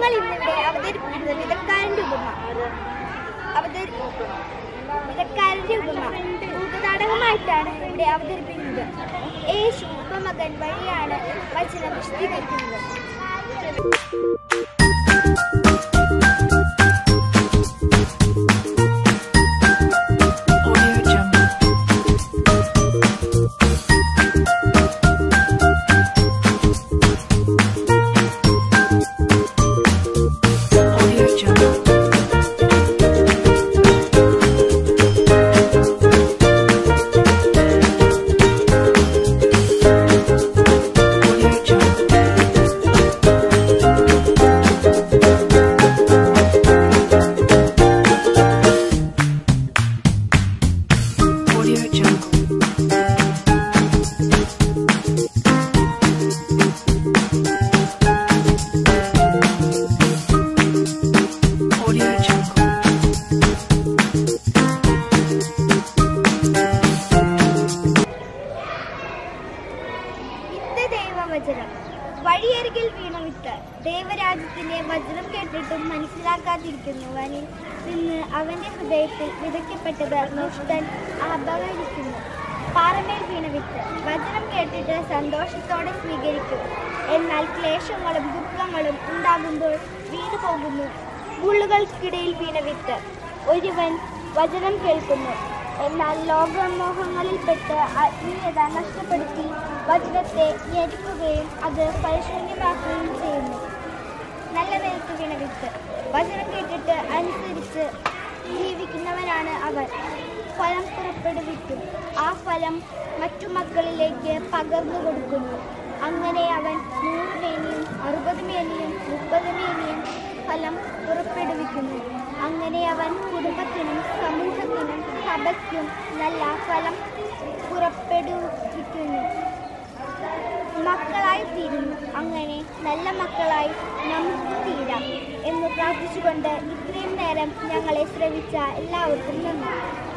ഞങ്ങൾ ഇന്നിവിടെ അവതരിപ്പിക്കുന്നത് വിധക്കാരന്റെ ഉപമ അവതരി വിധക്കാരന്റെ ഉപമ ഭൂതനാടകമായിട്ടാണ് ഇവിടെ അവതരിപ്പിക്കുന്നത് യേശു ഉപമകൻ വഴിയാണ് വചനം വിശദീകരിക്കുന്നത് Audio Jungle. Audio Jungle. Audio Jungle. Audio Jungle. Audio Jungle. വിത്ത് ദൈവവചനം വഴിയരികിൽ വീണ വിത്ത് ദൈവരാജ്യത്തിന്റെ വചനം കേട്ടിട്ടും മനസ്സിലാക്കാതിരിക്കുന്നവനിൽ നിന്ന് അവന്റെ ഹൃദയത്തിൽ വിതയ്ക്കപ്പെട്ടത് നഷ്ടൻ അപകരിക്കുന്നു പാറമേൽ വീണ വിത്ത് വചനം കേട്ടിട്ട് സന്തോഷത്തോടെ സ്വീകരിക്കും എന്നാൽ ക്ലേശങ്ങളും ദുഃഖങ്ങളും ഉണ്ടാകുമ്പോൾ വീണു പോകുന്നു മുള്ളുകൾക്കിടയിൽ വീണ വിത്ത് ഒരുവൻ വചനം കേൾക്കുന്നു എന്നാൽ ലോകമോഹങ്ങളിൽപ്പെട്ട് ആത്മീയത നഷ്ടപ്പെടുത്തി വചനത്തെ ഞെരുക്കുകയും അത് പരിശൂന്യമാക്കുകയും ചെയ്യുന്നു നല്ല നിലത്ത് വീണ വിത്ത് വചനം കേട്ടിട്ട് അനുസരിച്ച് ജീവിക്കുന്നവനാണ് അവൻ ഫലം പുറപ്പെടുവിക്കും ആ ഫലം മറ്റു മക്കളിലേക്ക് പകർന്നു കൊടുക്കുന്നു അങ്ങനെ അവൻ നൂറ് മേനിയും അറുപത് മേനിയും മുപ്പത് മേനിയും ഫലം പുറപ്പെടുവിക്കുന്നു അങ്ങനെ അവൻ കുടുംബത്തിനും സമൂഹത്തിനും സഭയ്ക്കും നല്ല ഫലം പുറപ്പെടുവിക്കുന്നു മക്കളായി തീരുന്നു അങ്ങനെ നല്ല മക്കളായി നമുക്ക് തീരാം എന്ന് പ്രാർത്ഥിച്ചുകൊണ്ട് ഇത്രയും നേരം ഞങ്ങളെ ശ്രവിച്ച എല്ലാവർക്കും നന്ദി